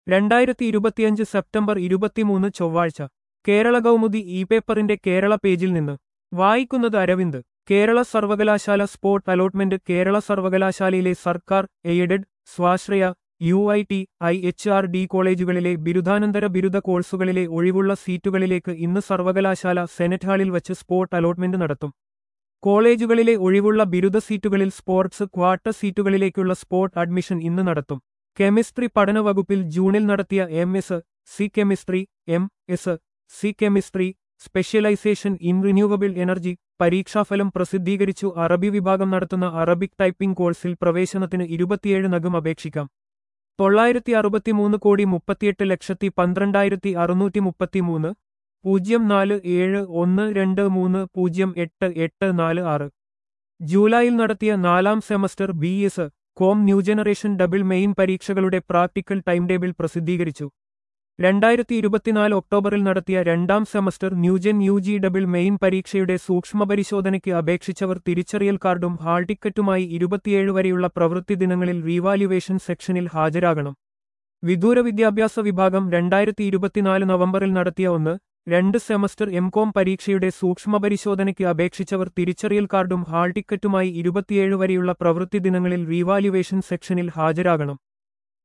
രണ്ടായിരത്തി ഇരുപത്തിയഞ്ച് സെപ്റ്റംബർ ഇരുപത്തിമൂന്ന് ചൊവ്വാഴ്ച കേരള കൗമുദി ഇ പേപ്പറിന്റെ കേരള പേജിൽ നിന്ന് വായിക്കുന്നത് അരവിന്ദ് കേരള സർവകലാശാല സ്പോർട്ട് അലോട്ട്മെന്റ് കേരള സർവകലാശാലയിലെ സർക്കാർ എയ്ഡഡ് സ്വാശ്രയ U I T I H R D കോളേജുകളിലെ ബിരുദാനന്തര ബിരുദ കോഴ്സുകളിലെ ഒഴിവുള്ള സീറ്റുകളിലേക്ക് ഇന്ന് സർവകലാശാല സെനറ്റ് ഹാളിൽ വച്ച് സ്പോർട്ട് അലോട്ട്മെന്റ് നടത്തും കോളേജുകളിലെ ഒഴിവുള്ള ബിരുദ സീറ്റുകളിൽ സ്പോർട്സ് ക്വാർട്ടർ സീറ്റുകളിലേക്കുള്ള സ്പോർട്ട് അഡ്മിഷൻ ഇന്ന് നടത്തും കെമിസ്ട്രി പഠന വകുപ്പിൽ ജൂണിൽ നടത്തിയ M S C chemistry M S C chemistry specialisation in renewable energy പരീക്ഷാഫലം പ്രസിദ്ധീകരിച്ചു അറബി വിഭാഗം നടത്തുന്ന അറബിക് ടൈപ്പിംഗ് കോഴ്സിൽ പ്രവേശനത്തിന് ഇരുപത്തിയേഴ് നഗം അപേക്ഷിക്കാം തൊള്ളായിരത്തി അറുപത്തിമൂന്ന് കോടി മുപ്പത്തിയെട്ട് ലക്ഷത്തി പന്ത്രണ്ടായിരത്തി അറുന്നൂറ്റി മുപ്പത്തിമൂന്ന് പൂജ്യം നാല് ഏഴ് ഒന്ന് രണ്ട് മൂന്ന് പൂജ്യം എട്ട് എട്ട് നാല് ആറ് ജൂലൈയിൽ നടത്തിയ നാലാം semester B S com new generation double main പരീക്ഷകളുടെ പ്രാക്ടിക്കൽ ടൈം ടേബിൾ പ്രസിദ്ധീകരിച്ചു രണ്ടായിരത്തി ഇരുപത്തിനാല് ഒക്ടോബറിൽ നടത്തിയ രണ്ടാം semester newgen U G double main പരീക്ഷയുടെ സൂക്ഷ്മപരിശോധനയ്ക്ക് അപേക്ഷിച്ചവർ തിരിച്ചറിയൽ കാർഡും ഹാൾ ടിക്കറ്റുമായി ഇരുപത്തിയേഴ് വരെയുള്ള പ്രവൃത്തി ദിനങ്ങളിൽ റീവാല്യുവേഷൻ സെക്ഷനിൽ ഹാജരാകണം വിദൂര വിദ്യാഭ്യാസ വിഭാഗം രണ്ടായിരത്തി ഇരുപത്തിനാല് നവംബറിൽ നടത്തിയ ഒന്ന് രണ്ട് സെമസ്റ്റർ എംകോം പരീക്ഷയുടെ സൂക്ഷ്മപരിശോധനയ്ക്ക് അപേക്ഷിച്ചവർ തിരിച്ചറിയൽ കാർഡും ഹാൾ ടിക്കറ്റുമായി ഇരുപത്തിയേഴ് വരെയുള്ള പ്രവൃത്തി ദിനങ്ങളിൽ റീവാല്യുവേഷൻ സെക്ഷനിൽ ഹാജരാകണം